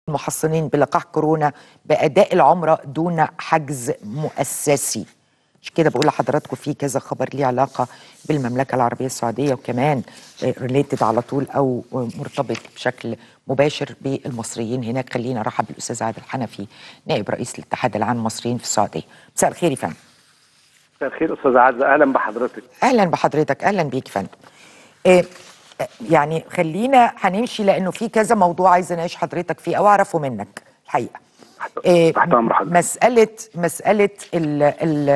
المحصنين بلقاح كورونا بأداء العمرة دون حجز مؤسسي مش كده بقول لحضراتكم في كذا خبر ليه علاقة بالمملكة العربية السعودية وكمان ريليتد على طول أو مرتبط بشكل مباشر بالمصريين هناك خلينا ارحب بالاستاذ عادل حنفي نائب رئيس الاتحاد العام للمصريين في السعوديه مساء الخير يا فندم مساء الخير استاذ عزه اهلا بحضرتك اهلا بحضرتك اهلا بيك يا فندم إيه يعني خلينا هنمشي لانه في كذا موضوع عايز اناقش حضرتك فيه او اعرفه منك الحقيقه إيه تحت امر حضرتك مساله مساله ال ال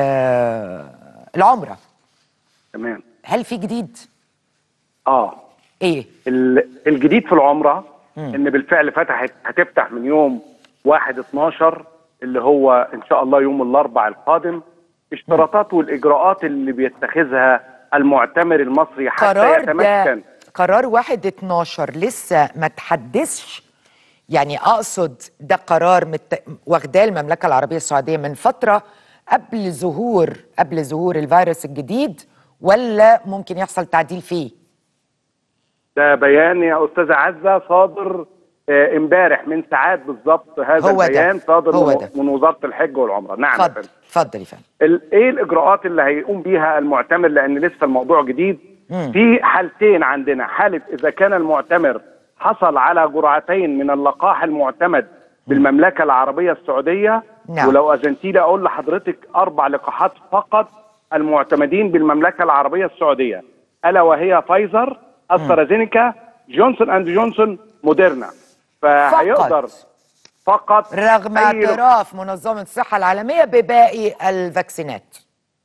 العمره تمام هل في جديد اه ايه ال- الجديد في العمره ان بالفعل فتحت هتفتح من يوم 1 12 اللي هو ان شاء الله يوم الاربعاء القادم اشتراطات والاجراءات اللي بيتخذها المعتمر المصري حتى قرار ده يتمكن قرار واحد 12 لسه ما تحدثش يعني اقصد ده قرار مت... واخداه المملكه العربيه السعوديه من فتره قبل ظهور قبل ظهور الفيروس الجديد ولا ممكن يحصل تعديل فيه ده بيان يا استاذه عزه صادر آه، امبارح من ساعات بالظبط هذا هو ده. البيان صادر هو من, ده. من وزاره الحج والعمره نعم يا اتفضل فندم. اتفضل يا فندم ال- ايه الاجراءات اللي هيقوم بيها المعتمر لان لسه الموضوع جديد مم. في حالتين عندنا حاله اذا كان المعتمر حصل على جرعتين من اللقاح المعتمد بالمملكه العربيه السعوديه نعم. ولو اذنتي لي اقول لحضرتك اربع لقاحات فقط المعتمدين بالمملكه العربيه السعوديه الا وهي فايزر استرازينيكا جونسون اند جونسون موديرنا فهيقدر فقط فقط رغم أي لقاح- اعتراف منظمه الصحه العالميه بباقي الفاكسينات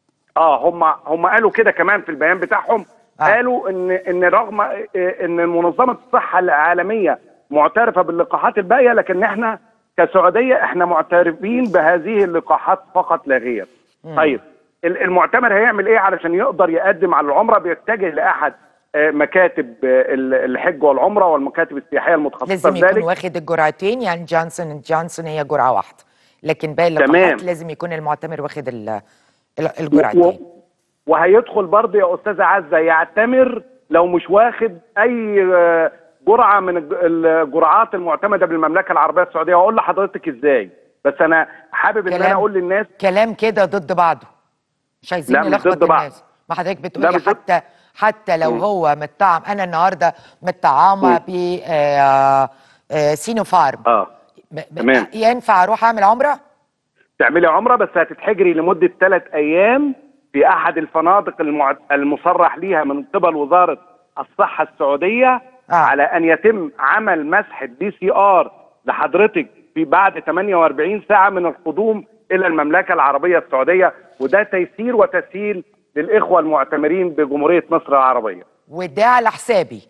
اه هم هم قالوا كده كمان في البيان بتاعهم آه. آه. قالوا ان ان رغم آه، ان منظمه الصحه العالميه معترفه باللقاحات الباقيه لكن احنا كسعوديه احنا معترفين بهذه اللقاحات فقط لا غير. طيب ال- المعتمر هيعمل ايه علشان يقدر يقدم على العمره بيتجه لاحد آه، مكاتب آه، ال- الحج والعمره والمكاتب السياحيه المتخصصه لازم في يكون ذلك واخد الجرعتين يعني جونسون اند جونسون هي جرعه واحده لكن باقي اللقاحات تمام. لازم يكون المعتمر واخد ال- ال- و- الجرعتين وهيدخل برضه يا استاذه عزه يعتمر لو مش واخد اي آه، جرعه من الج- الجرعات المعتمده بالمملكه العربيه السعوديه واقول لحضرتك ازاي بس انا حابب ان انا كلام- اقول للناس كلام كده ضد بعضه مش عايزين لا، مش نلخبط ضد بعض. الناس ما حضرتك لا، بتقولي مش ضد- حتى حتى لو مم. هو متطعم انا النهارده متطعمه مم. ب آه، آه، سينوفارم اه ب- ب- تمام. ينفع اروح اعمل عمره؟ تعملي عمره بس هتتحجري لمده ثلاث ايام في احد الفنادق المع... المصرح ليها من قبل وزاره الصحه السعوديه آه. آه. على ان يتم عمل مسحه بي سي ار لحضرتك في بعد 48 ساعه من القدوم الى المملكه العربيه السعوديه وده تيسير وتسهيل للاخوه المعتمرين بجمهوريه مصر العربيه. وده على حسابي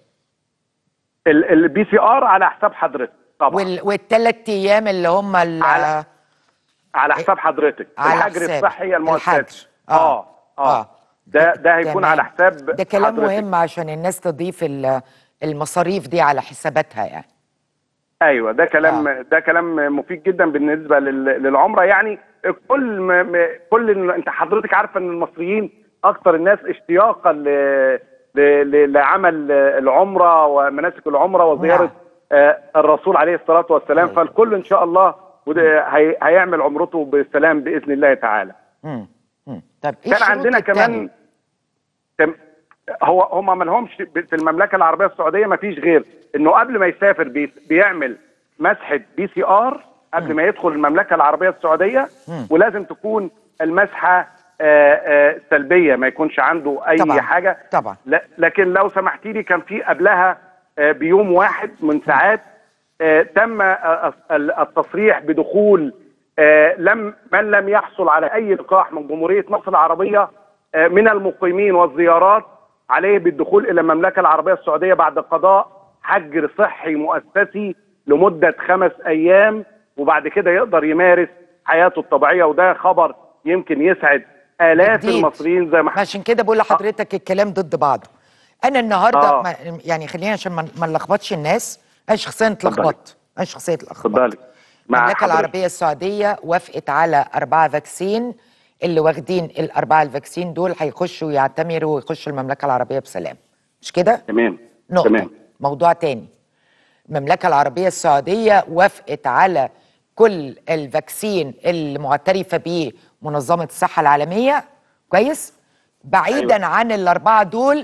البي سي ار على حساب حضرتك طبعا وال... والثلاث ايام اللي هم ال... على- على حساب حضرتك على الحجر حسابي. الصحي المؤسسي الحجر. آه. اه اه, آه. ده ده هيكون تمام. على حساب ده كلام حضرتك. مهم عشان الناس تضيف ال- المصاريف دي على حساباتها يعني ايوه ده كلام آه. آه. ده كلام مفيد جدا بالنسبه لل- للعمره يعني كل ما ما- كل ال- انت حضرتك عارفه ان المصريين اكثر الناس اشتياقا ل ل- ل- لعمل العمره ومناسك العمره وزياره نعم. آه الرسول عليه الصلاه والسلام أيوة. فالكل ان شاء الله وده هي هيعمل عمرته بالسلام باذن الله تعالى مم. مم. طب ايه كان الشروط عندنا التانية؟ كمان تم هو هم ما لهمش في المملكه العربيه السعوديه ما فيش غير انه قبل ما يسافر بي بيعمل مسحه بي سي ار قبل ما يدخل المملكه العربيه السعوديه مم. ولازم تكون المسحه آه، آه، سلبيه ما يكونش عنده اي طبعاً. حاجه طبعا لا لكن لو سمحتي لي كان في قبلها آه، بيوم واحد من ساعات آه، تم آه، التصريح بدخول آه، لم من لم يحصل على اي لقاح من جمهوريه مصر العربيه آه، من المقيمين والزيارات عليه بالدخول الى المملكه العربيه السعوديه بعد قضاء حجر صحي مؤسسي لمده خمس ايام وبعد كده يقدر يمارس حياته الطبيعيه وده خبر يمكن يسعد الاف جديد. المصريين زي ما عشان كده بقول لحضرتك الكلام ضد بعضه انا النهارده آه. ما يعني خلينا عشان ما ما نلخبطش الناس انا شخصيا اتلخبطت انا شخصيا اتلخبطت اتفضلي مع المملكه حضرتك. العربيه السعوديه وافقت على اربعه فاكسين اللي واخدين الاربعه الفاكسين دول هيخشوا يعتمروا ويخشوا المملكه العربيه بسلام مش كده؟ تمام نقطه تمام موضوع تاني المملكة العربية السعودية وافقت على كل الفاكسين المعترفة به منظمة الصحة العالمية كويس بعيدا أيوة. عن الأربعة دول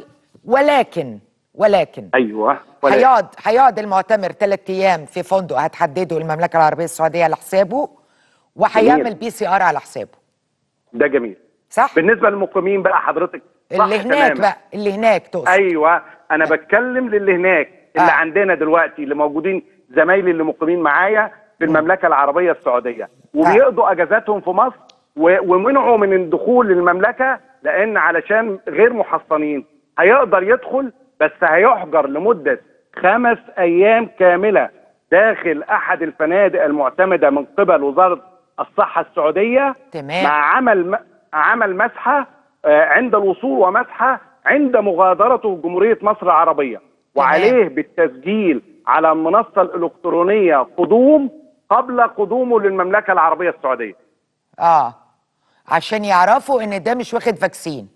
ولكن ولكن ايوه ولا- هيقعد هيقعد المعتمر ثلاث ايام في فندق هتحدده المملكه العربيه السعوديه على حسابه وهيعمل جميل. بي سي ار على حسابه ده جميل صح بالنسبه للمقيمين بقى حضرتك صح اللي هناك تماماً. بقى اللي هناك تقصد ايوه انا بتكلم للي هناك اللي آه. عندنا دلوقتي اللي موجودين زمايلي اللي مقيمين معايا في المملكه العربيه السعوديه وبيقضوا اجازاتهم في مصر و- ومنعوا من الدخول للمملكه لان علشان غير محصنين هيقدر يدخل بس هيحجر لمده خمس ايام كامله داخل احد الفنادق المعتمده من قبل وزاره الصحه السعوديه تمام. مع عمل م- عمل مسحه آه، عند الوصول ومسحه عند مغادرته جمهوريه مصر العربيه وعليه بالتسجيل على المنصه الالكترونيه قدوم قبل قدومه للمملكه العربيه السعوديه اه عشان يعرفوا ان ده مش واخد فاكسين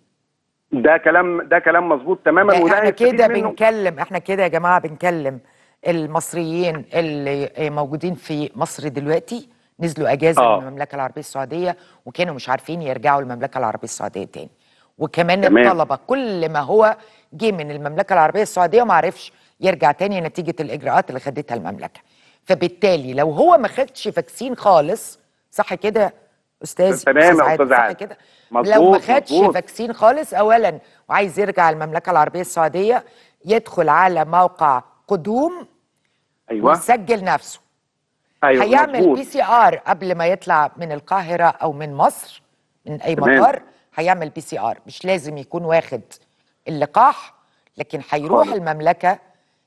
ده كلام ده كلام مظبوط تماما وده احنا هيستفيد كده منه. بنكلم احنا كده يا جماعه بنكلم المصريين اللي موجودين في مصر دلوقتي نزلوا اجازه آه. من المملكه العربيه السعوديه وكانوا مش عارفين يرجعوا المملكه العربيه السعوديه تاني وكمان تمام. الطلبه كل ما هو جه من المملكه العربيه السعوديه وما عرفش يرجع تاني نتيجه الاجراءات اللي خدتها المملكه فبالتالي لو هو ما خدش فاكسين خالص صح كده استاذ تمام يا أستاذ عادل، أستاذ صح عادل. كده مظبوط، لو ما خدش مظبوط. فاكسين خالص اولا وعايز يرجع المملكه العربيه السعوديه يدخل على موقع قدوم ايوه ويسجل نفسه ايوه هيعمل مظبوط. بي سي ار قبل ما يطلع من القاهره او من مصر من اي تمام. مطار هيعمل بي سي ار مش لازم يكون واخد اللقاح لكن هيروح خالص. المملكه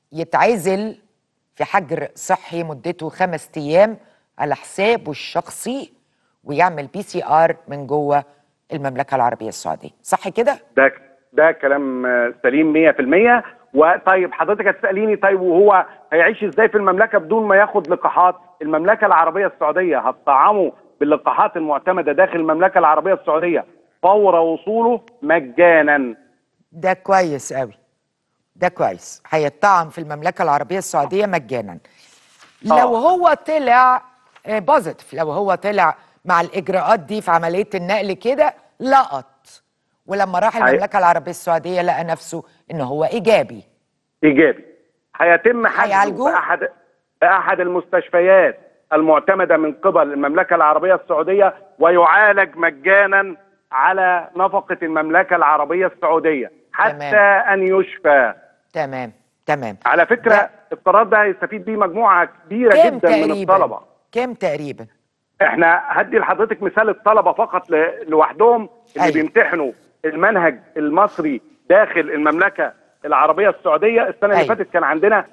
يتعزل في حجر صحي مدته خمس ايام على حسابه الشخصي ويعمل بي سي ار من جوه المملكه العربيه السعوديه صح كده ده ده كلام آه، سليم 100% وطيب حضرتك هتساليني طيب وهو هيعيش ازاي في المملكه بدون ما ياخد لقاحات المملكه العربيه السعوديه هتطعمه باللقاحات المعتمده داخل المملكه العربيه السعوديه فور وصوله مجانا ده كويس قوي ده كويس هيطعم في المملكة العربية السعودية مجانا لو آه. هو طلع بوزيتيف لو هو طلع مع الإجراءات دي في عملية النقل كده لقط ولما راح هي- المملكة العربية السعودية لقى نفسه إن هو إيجابي ايجابي هيتم حجزه هيعالجوه؟ في احد في احد المستشفيات المعتمده من قبل المملكه العربيه السعوديه ويعالج مجانا على نفقه المملكه العربيه السعوديه حتى تمام. ان يشفى تمام تمام على فكره ده- القرار ده هيستفيد بيه مجموعه كبيره كام جدا من تقريبا الطلبه كام تقريبا احنا هدي لحضرتك مثال الطلبه فقط ل- لوحدهم اللي أيوة. بيمتحنوا المنهج المصري داخل المملكه العربيه السعوديه السنه اللي أيوة. فاتت كان عندنا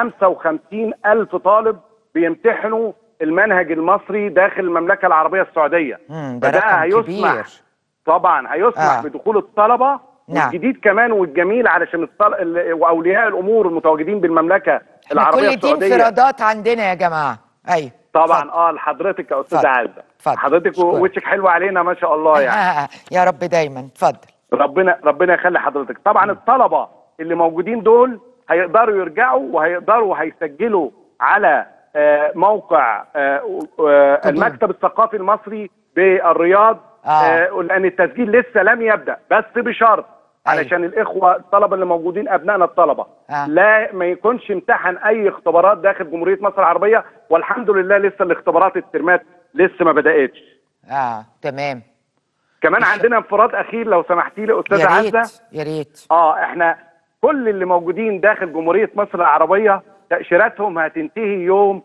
55 الف طالب بيمتحنوا المنهج المصري داخل المملكه العربيه السعوديه مم، ده فده رقم هيسمح كبير. طبعا هيسمح آه. آه. بدخول الطلبه نعم. والجديد كمان والجميل علشان الطل... ال- واولياء الامور المتواجدين بالمملكه احنا العربيه كل دي السعوديه انفرادات عندنا يا جماعة أيوة طبعا اتفضل. اه لحضرتك يا استاذ اتفضل. عزه اتفضل. حضرتك شكراً. وشك حلو علينا ما شاء الله يعني يا رب دايما اتفضل ربنا ربنا يخلي حضرتك طبعا الطلبه اللي موجودين دول هيقدروا يرجعوا وهيقدروا هيسجلوا على آه، موقع آه، آه، قدوم. المكتب الثقافي المصري بالرياض آه. آه، لان التسجيل لسه لم يبدا بس بشرط أيوة. علشان الاخوه الطلبه اللي موجودين ابنائنا الطلبه آه. لا ما يكونش امتحن اي اختبارات داخل جمهوريه مصر العربيه والحمد لله لسه الاختبارات الترمات لسه ما بداتش اه تمام كمان مش- عندنا انفراد اخير لو سمحتي لي استاذه يا عزه ريت يا ريت اه احنا كل اللي موجودين داخل جمهوريه مصر العربيه تاشيراتهم هتنتهي يوم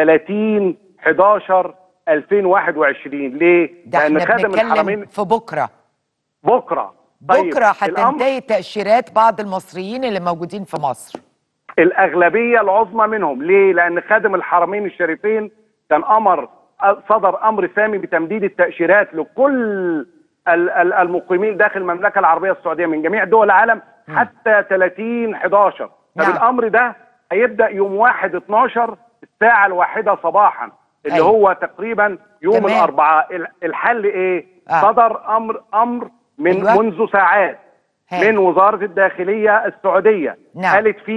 30 11 2021 ليه؟ ده لان احنا خادم بنتكلم الحرمين في بكره بكره طيب بكره الأمر- هتنتهي تاشيرات بعض المصريين اللي موجودين في مصر الاغلبيه العظمى منهم ليه؟ لان خادم الحرمين الشريفين كان امر صدر امر سامي بتمديد التاشيرات لكل ال- ال- المقيمين داخل المملكه العربيه السعوديه من جميع دول العالم حتى 30 11 نعم. فالامر ده هيبدا يوم 1 12 الساعه الواحده صباحا اللي أيوة. هو تقريبا يوم تمام. الاربعاء ال- الحل ايه؟ آه. صدر امر امر من أيوة. منذ ساعات هاي. من وزاره الداخليه السعوديه نعم. قالت فيه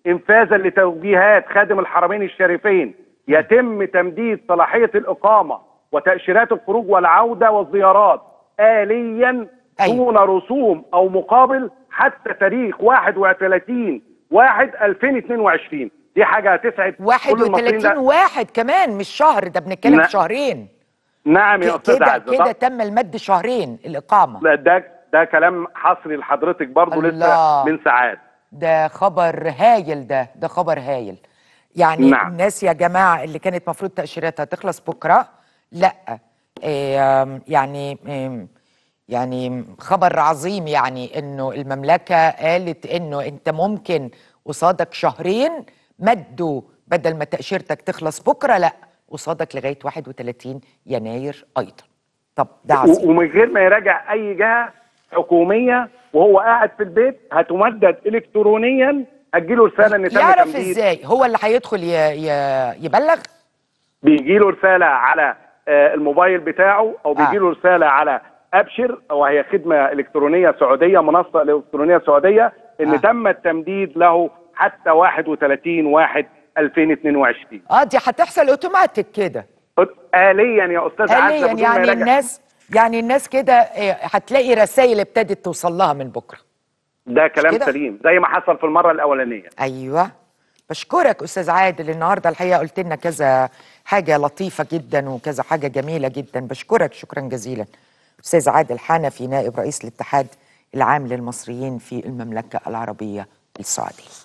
انفاذا لتوجيهات خادم الحرمين الشريفين يتم تمديد صلاحيه الاقامه وتاشيرات الخروج والعوده والزيارات اليا أيوة. دون رسوم او مقابل حتى تاريخ 31 1 2022 دي حاجه هتسعد كل المصريين 31 ده- واحد كمان مش شهر ده بنتكلم لا. في شهرين نعم يا ك- استاذ كده عزه كده طب- تم المد شهرين الاقامه لا، ده ده كلام حصري لحضرتك برضو الله. لسه من ساعات ده خبر هايل ده ده خبر هايل يعني نعم. الناس يا جماعة اللي كانت مفروض تأشيراتها تخلص بكرة لا آم، يعني آم، يعني خبر عظيم يعني انه المملكة قالت انه انت ممكن قصادك شهرين مدوا بدل ما تأشيرتك تخلص بكرة لا قصادك لغاية 31 يناير ايضا طب ده و- عظيم ومن غير ما يراجع اي جهه حكوميه وهو قاعد في البيت هتمدد الكترونيا هتجيله رساله ان تم يعرف تمديد ازاي هو اللي هيدخل ي- ي- يبلغ بيجي له رساله على آه، الموبايل بتاعه او بيجي له رساله على ابشر وهي خدمه الكترونيه سعوديه منصه الكترونيه سعوديه ان آه. تم التمديد له حتى 31 1 2022 اه دي هتحصل اوتوماتيك كده آليا يا استاذ عزه حاليا بدون ما يعني يراجع. الناس يعني الناس كده آه، هتلاقي رسائل ابتدت توصل لها من بكره ده كلام كده؟ سليم زي ما حصل في المره الاولانيه ايوه بشكرك استاذ عادل النهارده الحقيقه قلت لنا كذا حاجه لطيفه جدا وكذا حاجه جميله جدا بشكرك شكرا جزيلا استاذ عادل حنفي نائب رئيس الاتحاد العام للمصريين في المملكه العربيه السعوديه